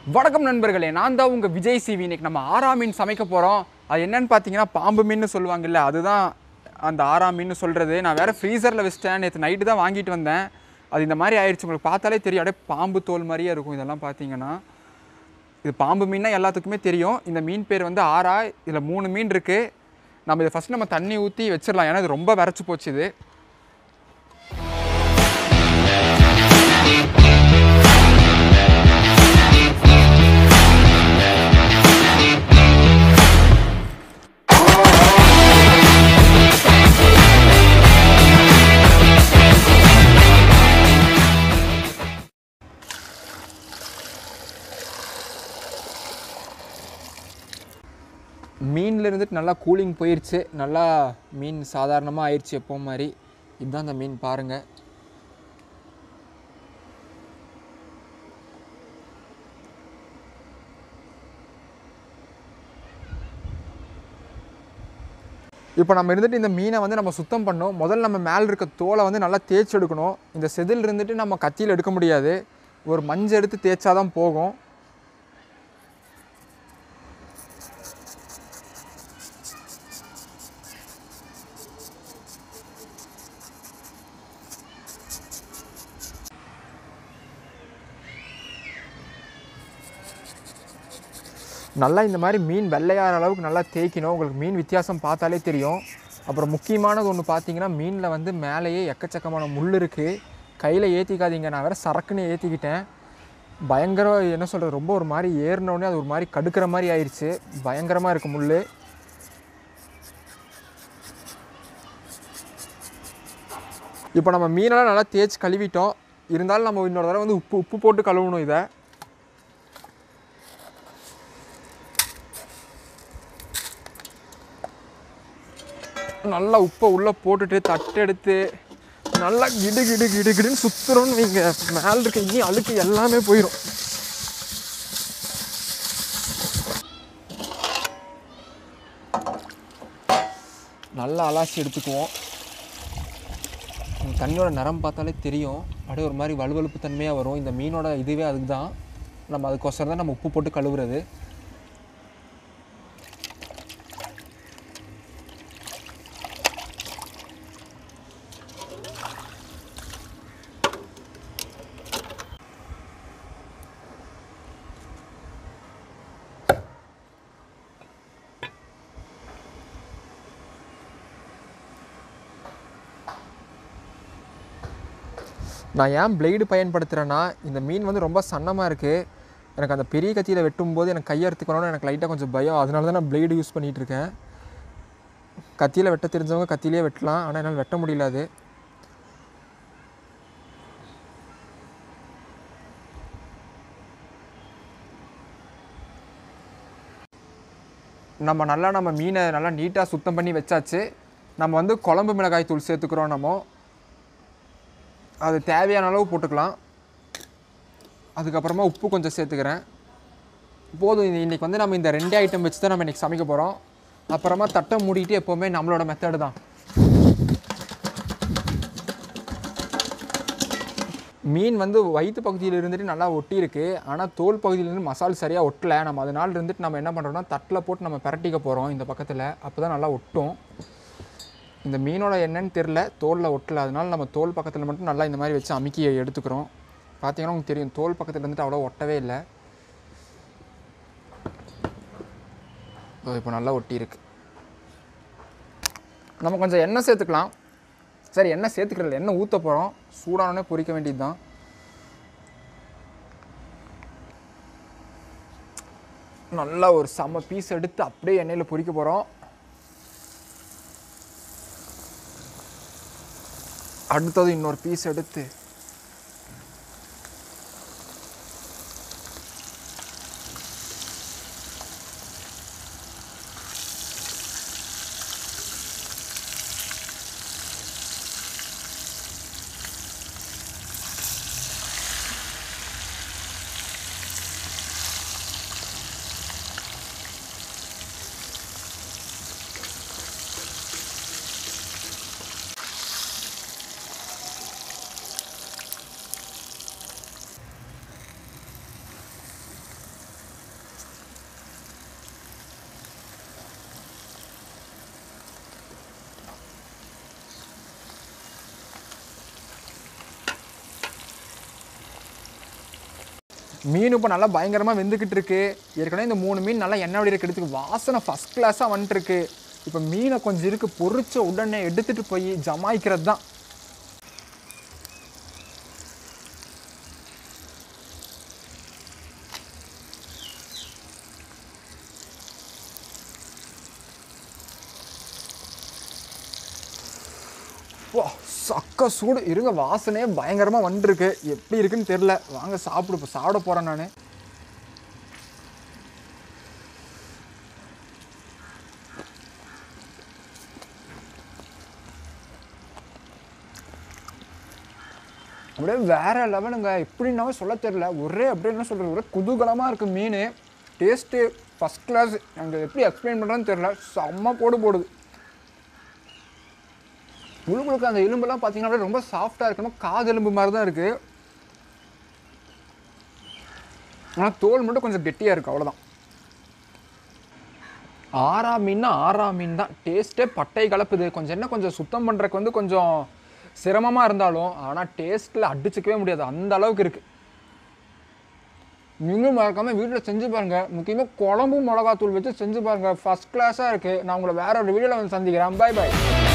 வணக்கம் நண்பர்களே நான் தான் உங்கள் விஜய் சிவி இன்னைக்கு நம்ம ஆறாம் மீன் சமைக்க போகிறோம் அது என்னன்னு பார்த்தீங்கன்னா பாம்பு மீன் சொல்லுவாங்கல்ல அதுதான் அந்த ஆறாம் மீன் சொல்கிறது நான் வேறு ஃப்ரீசரில் வச்சிட்டேன் நேற்று நைட்டு தான் வாங்கிட்டு வந்தேன் அது இந்த மாதிரி ஆயிடுச்சு உங்களுக்கு பார்த்தாலே தெரியும் அப்படியே பாம்பு தோல் மாதிரியே இருக்கும் இதெல்லாம் பார்த்தீங்கன்னா இது பாம்பு மீன்னா எல்லாத்துக்குமே தெரியும் இந்த மீன் பேர் வந்து ஆறா இதில் மூணு மீன் இருக்குது நம்ம இதை ஃபஸ்ட் நம்ம தண்ணி ஊற்றி வச்சிடலாம் ஏன்னா இது ரொம்ப விரைச்சி போச்சு இது மீனில் இருந்துட்டு நல்லா கூலிங் போயிடுச்சு நல்லா மீன் சாதாரணமாக ஆயிடுச்சு எப்போ மாதிரி இதுதான் அந்த மீன் பாருங்கள் இப்போ நம்ம இருந்துட்டு இந்த மீனை வந்து நம்ம சுத்தம் பண்ணோம் முதல்ல நம்ம மேலே இருக்க தோலை வந்து நல்லா தேய்ச்சி எடுக்கணும் இந்த செதில் இருந்துட்டு நம்ம கத்தியில் எடுக்க முடியாது ஒரு மஞ்சள் எடுத்து தேய்ச்சா தான் போகும் நல்லா இந்த மாதிரி மீன் வெள்ளையாற அளவுக்கு நல்லா தேய்க்கணும் உங்களுக்கு மீன் வித்தியாசம் பார்த்தாலே தெரியும் அப்புறம் முக்கியமானது ஒன்று பார்த்தீங்கன்னா மீனில் வந்து மேலேயே எக்கச்சக்கமான முள் இருக்குது கையில் ஏற்றிக்காதீங்க நான் வேறு சரக்குன்னு ஏற்றிக்கிட்டேன் பயங்கர என்ன சொல்கிறது ரொம்ப ஒரு மாதிரி ஏறினோடனே அது ஒரு மாதிரி கடுக்கிற மாதிரி ஆயிடுச்சு பயங்கரமாக இருக்குது முள் இப்போ நம்ம மீனெல்லாம் நல்லா தேய்ச்சி கழுவிட்டோம் இருந்தாலும் நம்ம இன்னொரு தடவை வந்து உப்பு உப்பு போட்டு கழுவணும் இதை நல்லா உப்பை உள்ளே போட்டுட்டு தட்டு எடுத்து நல்லா கிடு கிடு கிடு கிடுன்னு சுற்றுறோன்னு வைங்க மேலே இருக்க இனி அழுக்கு எல்லாமே போயிடும் நல்லா அலாசி எடுத்துக்குவோம் இந்த தண்ணியோட நிறம் பார்த்தாலே தெரியும் அப்படியே ஒரு மாதிரி வலுவழுப்பு தன்மையாக வரும் இந்த மீனோட இதுவே அதுக்கு தான் நம்ம அதுக்கோசரம் தான் நம்ம உப்பு போட்டு கழுவுறது நான் ஏன் பிளேடு பயன்படுத்துகிறேன்னா இந்த மீன் வந்து ரொம்ப சன்னமாக இருக்குது எனக்கு அந்த பெரிய கத்தியில் வெட்டும்போது எனக்கு கையறுத்துக்கணும்னு எனக்கு லைட்டாக கொஞ்சம் பயம் அதனால தான் நான் பிளேடு யூஸ் பண்ணிகிட்டு இருக்கேன் கத்தியில் வெட்ட தெரிஞ்சவங்க கத்தியிலே வெட்டலாம் ஆனால் என்னால் வெட்ட முடியல அது நம்ம நல்லா நம்ம மீனை நல்லா நீட்டாக சுத்தம் பண்ணி வச்சாச்சு நம்ம வந்து குழம்பு மிளகாய் தூள் சேர்த்துக்கிறோம் நம்ம அது தேவையான அளவு போட்டுக்கலாம் அதுக்கப்புறமா உப்பு கொஞ்சம் சேர்த்துக்கிறேன் போதும் இது இன்றைக்கி வந்து நம்ம இந்த ரெண்டே ஐட்டம் வச்சு தான் நம்ம இன்றைக்கி சமைக்க போகிறோம் அப்புறமா தட்டை மூடிட்டு எப்போவுமே நம்மளோட மெத்தடு தான் மீன் வந்து வயிற்று பகுதியில் இருந்துட்டு நல்லா ஒட்டி இருக்கு ஆனால் தோல் பகுதியிலேருந்து மசால் சரியாக ஒட்டலை நம்ம அதனால இருந்துட்டு நம்ம என்ன பண்ணுறோம்னா தட்டில் போட்டு நம்ம பிரட்டிக்க போகிறோம் இந்த பக்கத்தில் அப்போ தான் நல்லா ஒட்டும் இந்த மீனோட என்னன்னு தெரில தோலில் ஒட்டலை அதனால நம்ம தோல் பக்கத்தில் மட்டும் நல்லா இந்த மாதிரி வச்சு அமுக்கி எடுத்துக்கிறோம் பார்த்தீங்கன்னா உங்களுக்கு தெரியும் தோல் பக்கத்தில் இருந்துட்டு அவ்வளோ ஒட்டவே இல்லை இப்போ நல்லா ஒட்டி இருக்கு நம்ம கொஞ்சம் எண்ணெய் சேர்த்துக்கலாம் சரி எண்ணெய் சேர்த்துக்கிறதில்ல எண்ணெய் ஊற்ற போகிறோம் சூடானோடனே பொரிக்க வேண்டியது தான் நல்லா ஒரு செம்ம பீஸ் எடுத்து அப்படியே எண்ணெயில் பொரிக்க போகிறோம் அடுத்தது இன்னொரு பீஸ் எடுத்து மீன் இப்போ நல்லா பயங்கரமாக வெந்துக்கிட்டு இருக்கு ஏற்கனவே இந்த மூணு மீன் நல்லா எண்ணெய் வடிகிற எடுத்துக்கு வாசனை ஃபஸ்ட் கிளாஸாக வந்துட்டுருக்கு இப்போ மீனை கொஞ்சம் இருக்கு பொரிச்ச உடனே எடுத்துகிட்டு போய் ஜமாய்க்கிறது தான் வா சக்க சூடு இருங்க வாசனையே பயங்கரமாக வந்துருக்கு எப்படி இருக்குன்னு தெரில வாங்க சாப்பிடு இப்போ சாப்பிட போகிறேன் நான் அப்படியே வேற லெவலுங்க எப்படின்னாவே சொல்ல தெரில ஒரே அப்படியே என்ன சொல்கிறது ஒரே குதூகலமாக இருக்குது மீன் டேஸ்ட்டு ஃபஸ்ட் கிளாஸ் எனக்கு எப்படி எக்ஸ்பிளைன் பண்ணுறேன்னு தெரில செம்ம போடு போடுது முழுமுழுக்க அந்த எலும்பெல்லாம் பார்த்தீங்கன்னா அப்படியே ரொம்ப சாஃப்டாக இருக்கணும் காது எலும்பு மாதிரி தான் இருக்குது ஆனால் தோல் மட்டும் கொஞ்சம் கெட்டியாக இருக்குது அவ்வளோதான் ஆறா மீன்னா ஆறா மீன் தான் டேஸ்ட்டே பட்டை கலப்புது கொஞ்சம் என்ன கொஞ்சம் சுத்தம் பண்ணுறதுக்கு வந்து கொஞ்சம் சிரமமாக இருந்தாலும் ஆனால் டேஸ்ட்டில் அடிச்சுக்கவே முடியாது அந்த அளவுக்கு இருக்குது நீங்களும் மறக்காமல் வீட்டில் செஞ்சு பாருங்கள் முக்கியமாக குழம்பு மிளகாத்தூள் வச்சு செஞ்சு பாருங்கள் ஃபஸ்ட் கிளாஸாக இருக்குது நான் உங்களை வேற ஒரு வீடியோவில் வந்து சந்திக்கிறேன் பை பை